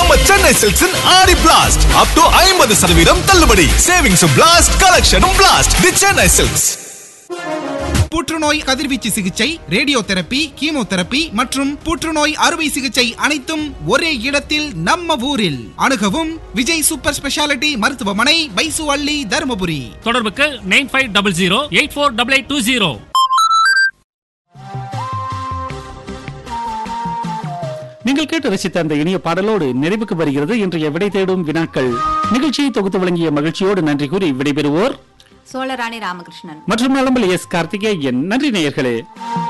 நம்ம சென்னை சில்க்ஸின் ஆடி blast up to ஐம்பது சதவீதம் தள்ளுபடி சேவிங்ஸும் பிளாஸ்ட் கலெக்ஷனும் பிளாஸ்ட் தி சென்னை சில்க்ஸ் புற்றுநோய் கதிர்வீச்சு சிகிச்சை ரேடியோ தெரப்பி கீமோதெரப்பி மற்றும் புற்றுநோய் அறுவை சிகிச்சை அனைத்தும் ஒரே இடத்தில் நம்ம ஊரில் அணுகவும் விஜய் சூப்பர் ஸ்பெஷாலிட்டி மருத்துவமனை பைசு அள்ளி தருமபுரி தொடர்புக்கு nine five double zero eight four double eight two zero நீங்கள் கேட்டு ரசித்த அந்த இனிய பாடலோடு நிறைவுக்கு வருகிறது இன்றைய விடை தேடும் வினாக்கள் நிகழ்ச்சியை தொகுத்து வழங்கிய மகிழ்ச்சியோடு நன்றி கூறி விடைபெறுவோர் சோழராணி ராமகிருஷ்ணன் மற்றும் நலம்பல் எஸ் கார்த்திகேயன் நன்றி நேயர்களே